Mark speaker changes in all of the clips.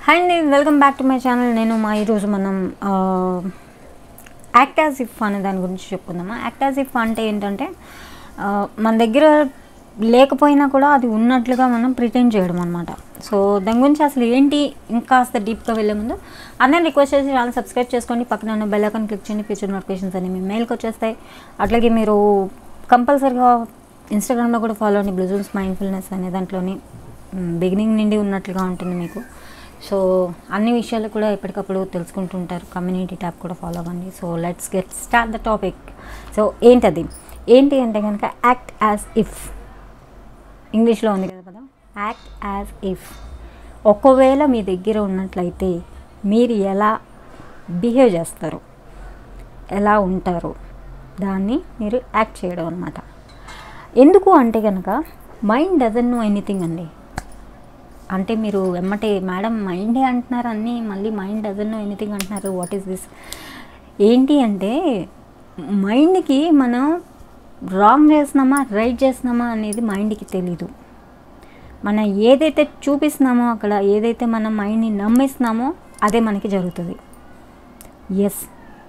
Speaker 1: Hi అండి welcome back to my channel నేను మా ఈరోజు మనం యాక్ట్ యాజ్ ఇఫ్ అనే దాని గురించి చెప్పుకుందామా యాక్ట్ యాజ్ ఇఫ్ అంటే ఏంటంటే ఆ, మన దగ్గర లేకపోయినా కూడా అది ఉన్నట్లుగా మనం ప్రిటెండ్ చేయడం అనమాట సో దాని గురించి అసలు ఏంటి ఇంకాస్త డీప్గా వెళ్ళే ముందు అందరిని రిక్వెస్ట్ చేసి ఛానల్ సబ్స్క్రైబ్ చేసుకోండి పక్కన ఉన్న బెల్ ఐకాన్ క్లిక్ చేయండి ఫ్యూచర్ నోటిఫికేషన్స్ అన్ని మీ మెయిల్కి వచ్చేస్తాయి అట్లాగే మీరు కంపల్సరీగా ఇన్స్టాగ్రామ్లో కూడా ఫాలో అండి బ్లూజూన్స్ మైండ్ఫుల్నెస్ అనే దాంట్లోని బిగినింగ్ నుండి ఉన్నట్లుగా ఉంటుంది మీకు సో అన్ని విషయాలు కూడా ఎప్పటికప్పుడు తెలుసుకుంటుంటారు కమ్యూనిటీ ట్యాబ్ కూడా ఫాలో అవ్వండి so let's get start the topic so ఏంటది ఏంటి అంటే కనుక యాక్ట్ యాజ్ ఇఫ్ ఇంగ్లీష్లో ఉంది కదా కదా యాక్ట్ యాజ్ ఇఫ్ ఒకవేళ మీ దగ్గర ఉన్నట్లయితే మీరు ఎలా బిహేవ్ చేస్తారు ఎలా ఉంటారు దాన్ని మీరు యాక్ట్ చేయడం అనమాట ఎందుకు అంటే కనుక మైండ్ డజన్ నో ఎనీథింగ్ అండి అంటే మీరు ఎమ్మటే మేడం మైండే అంటున్నారు అన్నీ మళ్ళీ మైండ్ డజన్ నో ఎనీథింగ్ అంటున్నారు వాట్ ఈస్ దిస్ ఏంటి అంటే మైండ్కి మనం రాంగ్ చేస్తున్నామా రైట్ చేస్తున్నామా అనేది మైండ్కి తెలీదు మనం ఏదైతే చూపిస్తున్నామో అక్కడ ఏదైతే మన మైండ్ని నమ్మిస్తున్నామో అదే మనకి జరుగుతుంది ఎస్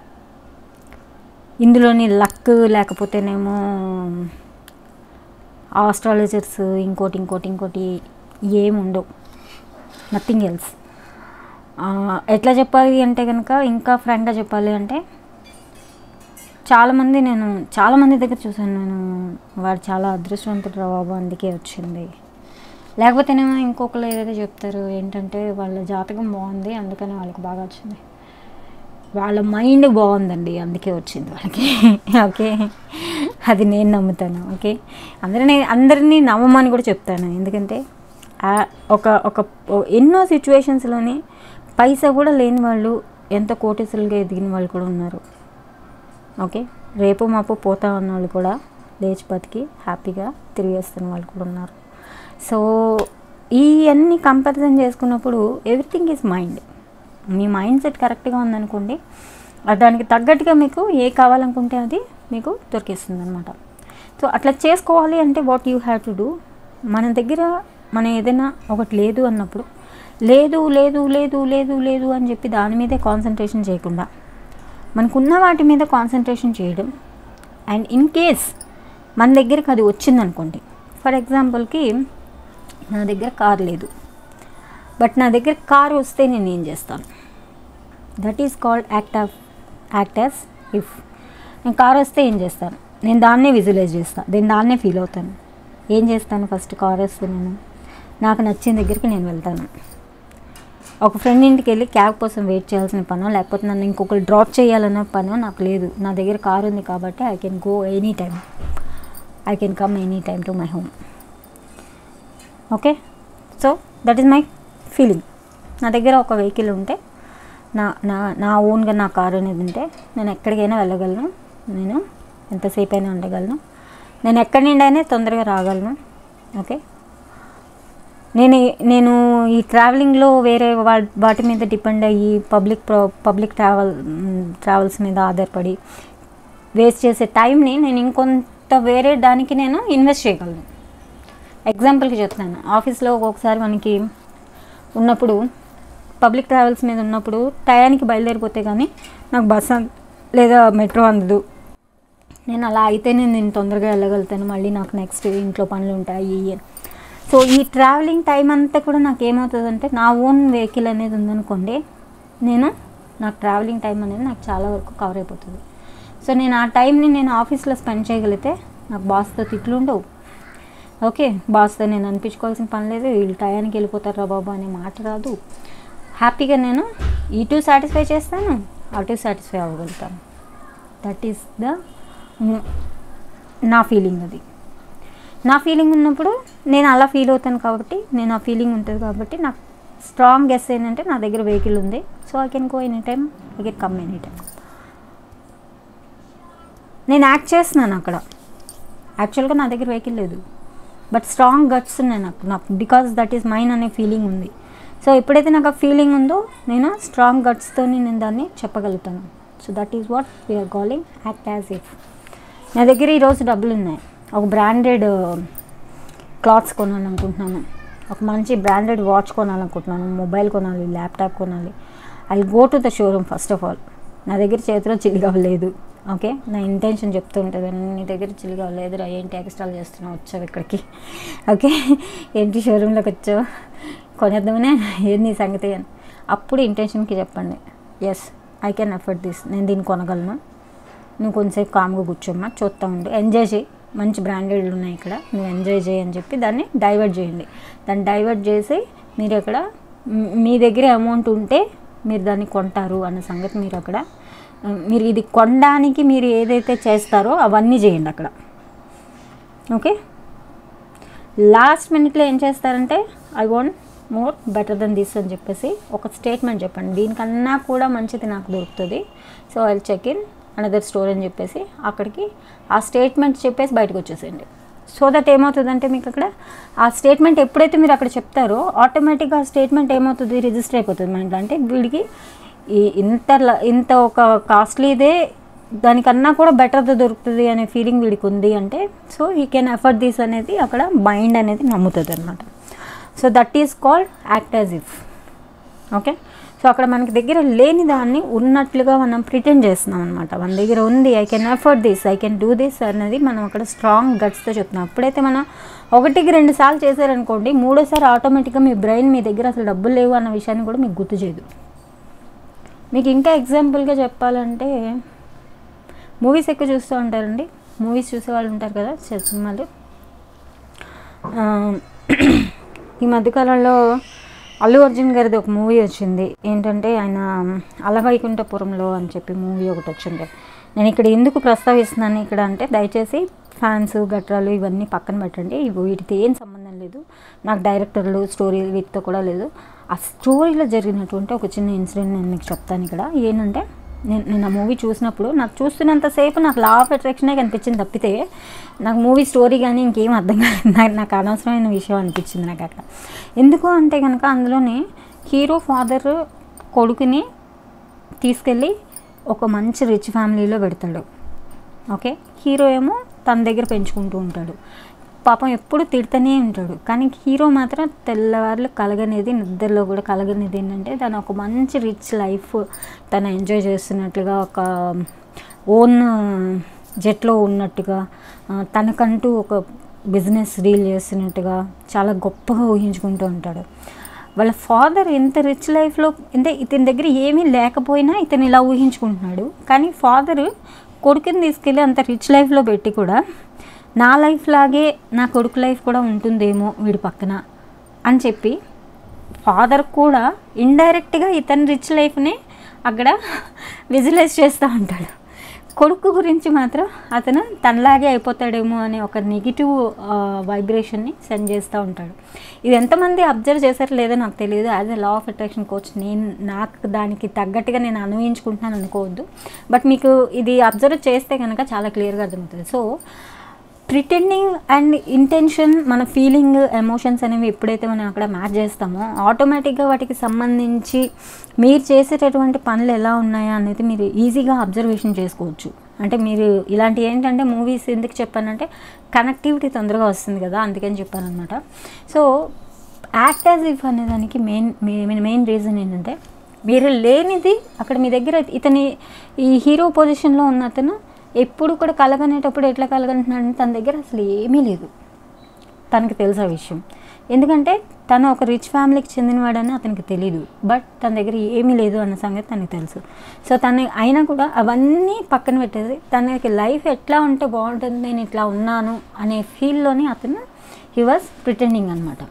Speaker 1: ఇందులోని లక్ లేకపోతేనేమో ఆస్ట్రాలజర్స్ ఇంకోటి ఇంకోటి ఇంకోటి ఏమి ఉండవు నథింగ్ ఎల్స్ ఎట్లా చెప్పాలి అంటే కనుక ఇంకా ఫ్రాంక్గా చెప్పాలి అంటే చాలామంది నేను చాలామంది దగ్గర చూసాను నేను వాడు చాలా అదృష్టవంతుడు రా బాబు అందుకే వచ్చింది లేకపోతేనేమో ఇంకొకరు ఏదైతే చెప్తారు ఏంటంటే వాళ్ళ జాతకం బాగుంది అందుకని వాళ్ళకి బాగా వచ్చింది వాళ్ళ మైండ్ బాగుందండి అందుకే వచ్చింది వాళ్ళకి ఓకే అది నేను నమ్ముతాను ఓకే అందరినీ అందరినీ నమ్మమని కూడా చెప్తాను ఎందుకంటే ఆ ఒక ఒక ఓ- ఎన్నో సిచ్యువేషన్స్లోని పైసా కూడా లేని వాళ్ళు ఎంత కోటీసులుగా ఎదిగిన వాళ్ళు కూడా ఉన్నారు ఓకే రేపు మాపు పోతా ఉన్న వాళ్ళు కూడా లేచి బతికి హ్యాపీగా తిరిగేస్తున్న వాళ్ళు కూడా ఉన్నారు సో ఈ అన్ని కంపారిజన్ చేసుకున్నప్పుడు ఎవ్రీథింగ్ ఈజ్ మైండ్ మీ మైండ్ సెట్ కరెక్ట్గా ఉందనుకోండి అది దానికి తగ్గట్టుగా మీకు ఏ కావాలనుకుంటే అది మీకు దొరికేస్తుంది అనమాట సో అట్లా చేసుకోవాలి అంటే what you have to do మన దగ్గర మనం ఏదైనా ఒకటి లేదు అన్నప్పుడు లేదు లేదు లేదు లేదు లేదు అని చెప్పి దాని మీదే కాన్సన్ట్రేషన్ చేయకుండా మనకున్న వాటి మీద కాన్సన్ట్రేషన్ చేయడం అండ్ ఇన్ కేస్ మన దగ్గరికి అది వచ్చిందనుకోండి ఫర్ ఎగ్జాంపుల్కి నా దగ్గర కార్ లేదు బట్ నా దగ్గర కార్ వస్తే నేను ఏం చేస్తాను that is called act of act as if నేను కార్ వస్తే ఏం చేస్తాను నేను దాన్నే విజువలైజ్ చేస్తాను నేను దాన్నే ఫీల్ అవుతాను ఏం చేస్తాను ఫస్ట్ కార్ వస్తే నేను నాకు నచ్చిన దగ్గరికి నేను వెళ్తాను ఒక ఫ్రెండ్ ఇంటికి వెళ్ళి క్యాబ్ కోసం వెయిట్ చేయాల్సిన పనో లేకపోతే నన్ను ఇంకొకరు డ్రాప్ చేయాలన్న పనో నాకు లేదు నా దగ్గర కార్ ఉంది కాబట్టి I can go any time I can come any time to my home okay so that is my feeling నా దగ్గర ఒక వెహికల్ ఉంటే నా నా నా ఓన్గా నా కారు అనేది ఉంటే నేను ఎక్కడికైనా వెళ్ళగలను నేను ఎంతసేపు అయినా ఉండగలను నేను ఎక్కడి నుండి అయినా తొందరగా రాగలను ఓకే నేను నేను ఈ ట్రావెలింగ్లో వేరే వా- వాటి మీద డిపెండ్ అయ్యి public pro public travel travels మీద ఆధారపడి వేస్ట్ చేసే టైంని నేను ఇంకొంత వేరే దానికి నేను ఇన్వెస్ట్ చేయగలను ఎగ్జాంపుల్కి చెప్తాను ఆఫీస్లో ఒక్కొక్కసారి మనకి ఉన్నప్పుడు పబ్లిక్ ట్రావెల్స్ మీద ఉన్నప్పుడు టయానికి బయలుదేరిపోతే కానీ నాకు బస్ అం- లేదా మెట్రో అందదు నేను అలా అయితేనే నేను తొందరగా వెళ్ళగలుగుతాను మళ్ళీ నాకు నెక్స్ట్ ఇంట్లో పనులు ఉంటాయి ఇవి అని. సో ఈ ట్రావెలింగ్ టైం అంతా కూడా నాకు ఏమవుతుందంటే నా ఓన్ వెహికల్ అనేది ఉందనుకోండి నేను నాకు ట్రావెలింగ్ టైం అనేది నాకు చాలా వరకు కవర్ అయిపోతుంది సో నేను ఆ టైంని నేను ఆఫీస్లో స్పెండ్ చేయగలిగితే నాకు బాస్తో తిట్లు ఉండవు ఓకే బాస్తో నేను అనిపించుకోవాల్సిన పని లేదు వీళ్ళు టయానికి వెళ్ళిపోతారా బాబు అనే మాట రాదు హ్యాపీగా నేను ఇటు సాటిస్ఫై చేస్తాను అటు సాటిస్ఫై అవ్వగలుగుతాను దట్ ఈస్ ద నా ఫీలింగ్ అది నా ఫీలింగ్ ఉన్నప్పుడు నేను అలా ఫీల్ అవుతాను కాబట్టి నేను ఆ ఫీలింగ్ ఉంటుంది కాబట్టి నాకు స్ట్రాంగ్ గెస్ ఏంటంటే నా దగ్గర వెహికల్ ఉంది so I can go any time I can come any time నేను యాక్ట్ చేస్తున్నాను అక్కడ యాక్చువల్గా నా దగ్గర వెహికల్ లేదు బట్ స్ట్రాంగ్ గట్స్ ఉన్నాయి నాకు నాకు బికాస్ దట్ ఈస్ మైన్ అనే ఫీలింగ్ ఉంది సో ఎప్పుడైతే నాకు ఆ ఫీలింగ్ ఉందో నేను స్ట్రాంగ్ గట్స్తో నేను దాన్ని చెప్పగలుగుతాను so that is what we're calling act as if నా దగ్గర ఈరోజు డబ్బులు ఉన్నాయి ఒక బ్రాండెడ్ క్లాత్స్ కొనాలనుకుంటున్నాను ఒక మంచి బ్రాండెడ్ వాచ్ కొనాలనుకుంటున్నాను మొబైల్ కొనాలి ల్యాప్టాప్ కొనాలి I go to the showroom first of all నా దగ్గర చేతిలో చిల్లిగా లేదు ఓకే నా ఇంటెన్షన్ చెప్తుంటుంది నీ దగ్గర చిల్లిగా లేదురా ఏంటి ఎక్స్ట్రాలు చేస్తున్నావు వచ్చావు ఇక్కడికి ఓకే ఏంటి షోరూంలోకి వచ్చావు కొనేద్దామనే ఏంటి నీ సంగతి అని అప్పుడు ఇంటెన్షన్కి చెప్పండి yes I can afford this నేను దీన్ని కొనగలను నువ్వు కొంచెంసేపు కామ్గా కూర్చోమ్మా చూస్తూ ఉండు ఎంజాయ్ చేయి మంచి బ్రాండెడ్ ఉన్నాయి ఇక్కడ నువ్వు ఎంజాయ్ చేయి అని చెప్పి దాన్ని డైవర్ట్ చేయండి దాన్ని డైవర్ట్ చేసి మీరు అక్కడ మ్, మీ దగ్గర అమౌంట్ ఉంటే మీరు దాన్ని కొంటారు అన్న సంగతి మీరు అక్కడ మ్, మీరు ఇది కొనడానికి మీరు ఏదైతే చేస్తారో అవన్నీ చేయండి అక్కడ ఓకే లాస్ట్ మినిట్లో ఏం చేస్తారంటే I want more better than this అని చెప్పేసి ఒక స్టేట్మెంట్ చెప్పండి దీనికన్నా కూడా మంచిది నాకు దొరుకుతుంది so I check in another store అని చెప్పేసి అక్కడికి ఆ స్టేట్మెంట్ చెప్పేసి బయటకు వచ్చేసేయండి సో దట్ ఏమవుతుందంటే మీకు అక్కడ ఆ స్టేట్మెంట్ ఎప్పుడైతే మీరు అక్కడ చెప్తారో ఆటోమేటిక్గా ఆ స్టేట్మెంట్ ఏమవుతుంది రిజిస్టర్ అయిపోతుంది మన అంటే వీడికి ఈ ఇంత ల- ఇంత ఒక కాస్ట్లీదే దానికన్నా కూడా బెటర్ దొరుకుతుంది అనే ఫీలింగ్ వీడికి ఉంది అంటే సో ఈ కెన్ ఎఫర్ట్ దిస్ అనేది అక్కడ మైండ్ అనేది నమ్ముతుంది అనమాట so that is called act as if okay so అక్కడ మనకి దగ్గర లేని దాన్ని ఉన్నట్లుగా మనం ప్రిటెండ్ చేస్తున్నాం అనమాట మన దగ్గర ఉంది I can afford this I can do this అనేది మనం అక్కడ స్ట్రాంగ్ గట్స్తో చెప్తున్నాం ఎప్పుడైతే మనం ఒకటికి రెండు సార్లు చేశారనుకోండి మూడోసారి ఆటోమేటిక్గా మీ బ్రెయిన్ మీ దగ్గర అసలు డబ్బులు లేవు అన్న విషయాన్ని కూడా మీకు గుర్తు చేయదు మీకు ఇంకా ఎగ్జాంపుల్గా చెప్పాలంటే మూవీస్ ఎక్కువ చూస్తూ ఉంటారండి మూవీస్ చూసే వాళ్ళు ఉంటారు కదా చ- సినిమాలు ఆ, ఈ మధ్యకాలంలో అల్లు అర్జున్ గారిది ఒక మూవీ వచ్చింది ఏంటంటే ఆయన అలవైకుంఠపురంలో అని చెప్పి మూవీ ఒకటి వచ్చింది నేను ఇక్కడ ఎందుకు ప్రస్తావిస్తున్నాను ఇక్కడ అంటే దయచేసి ఫ్యాన్స్ గట్రాలు ఇవన్నీ పక్కన పెట్టండి ఇవి వీటితో ఏం సంబంధం లేదు నాకు డైరెక్టర్లు స్టోరీ వీటితో కూడా లేదు ఆ స్టోరీలో జరిగినటువంటి ఒక చిన్న ఇన్సిడెంట్ నేను మీకు చెప్తాను ఇక్కడ ఏంటంటే నేను నేను ఆ మూవీ చూసినప్పుడు నాకు చూస్తున్నంతసేపు నాకు లా ఆఫ్ అట్రాక్షనే కనిపించింది తప్పితే నాకు మూవీ స్టోరీ కానీ ఇంకేం అర్థం కాలేదు నాకు నాకు అనవసరమైన విషయం అనిపించింది నాకు అక్కడ ఎందుకు అంటే కనుక అందులోనే హీరో ఫాదర్ కొడుకుని తీసుకెళ్ళి ఒక మంచి రిచ్ ఫ్యామిలీలో పెడతాడు ఓకే హీరో ఏమో తన దగ్గర పెంచుకుంటూ ఉంటాడు పాపం ఎప్పుడు తిడుతూనే ఉంటాడు కానీ హీరో మాత్రం తెల్లవారులు కలగనేది నిద్రలో కూడా కలగనేది ఏంటంటే తను ఒక మంచి రిచ్ లైఫ్ తను ఎంజాయ్ చేస్తున్నట్లుగా ఒక ఓన్ జెట్లో ఉన్నట్టుగా ఆ, తనకంటూ ఒక బిజినెస్ డీల్ చేస్తున్నట్టుగా చాలా గొప్పగా ఊహించుకుంటూ ఉంటాడు వాళ్ళ ఫాదర్ ఎంత రిచ్ లైఫ్లో అంటే ఇతని దగ్గర ఏమీ లేకపోయినా ఇతను ఇలా ఊహించుకుంటున్నాడు కానీ ఫాదర్ కొడుకుని తీసుకెళ్ళి అంత రిచ్ లైఫ్లో పెట్టి కూడా నా లైఫ్ లాగే నా కొడుకు లైఫ్ కూడా ఉంటుందేమో వీడి పక్కన అని చెప్పి ఫాదర్ కూడా ఇండైరెక్ట్గా ఇతని రిచ్ లైఫ్ని అక్కడ విజువలైజ్ చేస్తూ ఉంటాడు కొడుకు గురించి మాత్రం అతను తనలాగే అయిపోతాడేమో అనే ఒక నెగిటివ్ వైబ్రేషన్ని సెండ్ చేస్తూ ఉంటాడు ఇది ఎంతమంది అబ్జర్వ్ చేశారో లేదో నాకు తెలియదు as a law of attraction coach నేను నాకు దానికి తగ్గట్టుగా నేను అన్వయించుకుంటున్నాను అనుకోవద్దు బట్ మీకు ఇది అబ్జర్వ్ చేస్తే కనుక చాలా క్లియర్గా అర్థమవుతుంది సో ప్రిటెండింగ్ అండ్ ఇంటెన్షన్ మన ఫీలింగ్ ఎమోషన్స్ అనేవి ఎప్పుడైతే మనం అక్కడ మ్యాచ్ చేస్తామో ఆటోమేటిక్గా వాటికి సంబంధించి మీరు చేసేటటువంటి పనులు ఎలా ఉన్నాయా అనేది మీరు ఈజీగా అబ్జర్వేషన్ చేసుకోవచ్చు అంటే మీరు ఇలాంటి ఏంటంటే మూవీస్ ఎందుకు చెప్పానంటే కనెక్టివిటీ తొందరగా వస్తుంది కదా అందుకని చెప్పాను అనమాట సో యాక్ట్ యాజ్ ఇఫ్ అనే దానికి మెయిన్ మెయిన్ రీజన్ ఏంటంటే మీరు లేనిది అక్కడ మీ దగ్గర ఇతని ఈ హీరో పొజిషన్లో ఉన్న అతను ఎప్పుడు కూడా కలగనేటప్పుడు ఎట్లా కలగంటున్నాడు తన దగ్గర అసలు ఏమీ లేదు తనకి తెలుసు ఆ విషయం ఎందుకంటే తను ఒక రిచ్ ఫ్యామిలీకి చెందినవాడని అతనికి తెలియదు బట్ తన దగ్గర ఏమీ లేదు అన్న సంగతి తనకి తెలుసు సో తను అయినా కూడా అవన్నీ పక్కన పెట్టేసి తనకి లైఫ్ ఎట్లా ఉంటే బాగుంటుంది నేను ఇట్లా ఉన్నాను అనే ఫీల్లోని అతను హీ వాజ్ ప్రిటెండింగ్ అనమాట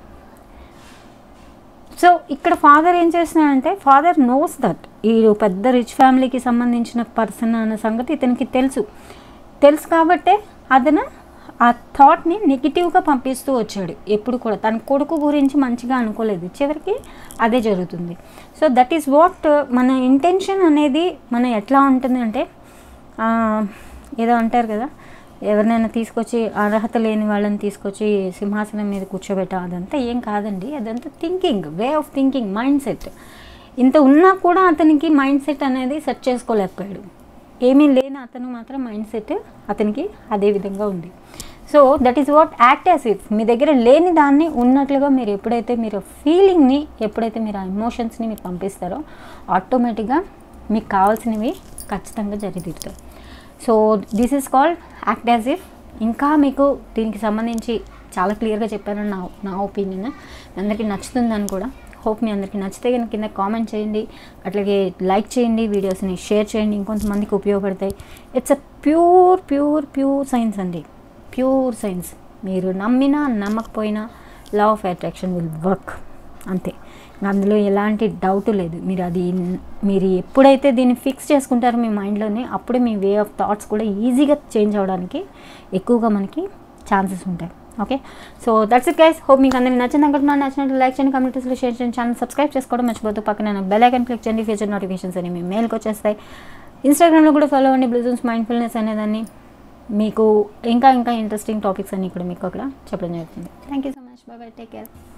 Speaker 1: సో ఇక్కడ ఫాదర్ ఏం చేస్తున్నాడంటే ఫాదర్ నోస్ దట్ ఈ పెద్ద రిచ్ ఫ్యామిలీకి సంబంధించిన పర్సన్ అన్న సంగతి ఇతనికి తెలుసు తెలుసు కాబట్టే అతను ఆ థాట్ని నెగిటివ్గా పంపిస్తూ వచ్చాడు ఎప్పుడు కూడా తన కొడుకు గురించి మంచిగా అనుకోలేదు చివరికి అదే జరుగుతుంది సో దట్ ఈస్ వాట్ మన ఇంటెన్షన్ అనేది మన ఎట్లా ఉంటుంది అంటే ఆ, ఏదో అంటారు కదా ఎవరినైనా తీసుకొచ్చి అర్హత లేని వాళ్ళని తీసుకొచ్చి సింహాసనం మీద కూర్చోబెట్ట అదంతా ఏం కాదండి అదంతా thinking way of thinking mind set ఇంత ఉన్నా కూడా అతనికి మైండ్ సెట్ అనేది సెట్ చేసుకోలేకపోయాడు ఏమీ లేని అతను మాత్రం మైండ్ సెట్ అతనికి అదే విధంగా ఉంది so that is what act as if మీ దగ్గర లేని దాన్ని ఉన్నట్లుగా మీరు ఎప్పుడైతే మీరు ఫీలింగ్ని ఎప్పుడైతే మీరు ఆ ఎమోషన్స్ని మీరు పంపిస్తారో ఆటోమేటిక్గా మీకు కావాల్సినవి ఖచ్చితంగా జరిగితాయి so this is called act as if ఇంకా మీకు దీనికి సంబంధించి చాలా క్లియర్గా చెప్పాను నా నా ఒపీనియన్ అందరికీ నచ్చుతుందని కూడా హోప్ మీ అందరికీ నచ్చితే కనుక కింద కామెంట్ చేయండి అట్లాగే లైక్ చేయండి వీడియోస్ని షేర్ చేయండి ఇంకొంతమందికి ఉపయోగపడతాయి it's a pure pure pure science అండి ప్యూర్ సైన్స్ మీరు నమ్మినా నమ్మకపోయినా law of attraction will work అంతే అందులో ఎలాంటి డౌట్ లేదు మీరు అది మీరు ఎప్పుడైతే దీన్ని ఫిక్స్ చేసుకుంటారో మీ మైండ్లోనే అప్పుడే మీ వే ఆఫ్ థాట్స్ కూడా ఈజీగా చేంజ్ అవ్వడానికి ఎక్కువగా మనకి ఛాన్సెస్ ఉంటాయి okay so that's it guys hope మీకు అందరికి నచ్చింది అనుకుంటున్నాను నచ్చినట్టు లైక్ చేయండి కమెంట్స్లో షేర్ చేయండి ఛానల్ సబ్స్క్రైబ్ చేసుకోవడం మర్చిపోతూ పక్కన బెల్ ఐకన్ క్లిక్ చేయండి ఫ్యూచర్ నోటిఫికేషన్స్ అని మీ మెయిల్కి వచ్చేస్తాయి ఇన్స్టాగ్రామ్లో కూడా ఫాలో అవ్వండి బ్లూజూన్స్ మైండ్ఫుల్నెస్ అనేదాన్ని మీకు ఇంకా ఇంకా ఇంట్రెస్టింగ్ టాపిక్స్ అన్ని కూడా మీకు అక్కడ చెప్పడం జరుగుతుంది thank you so much bye bye take care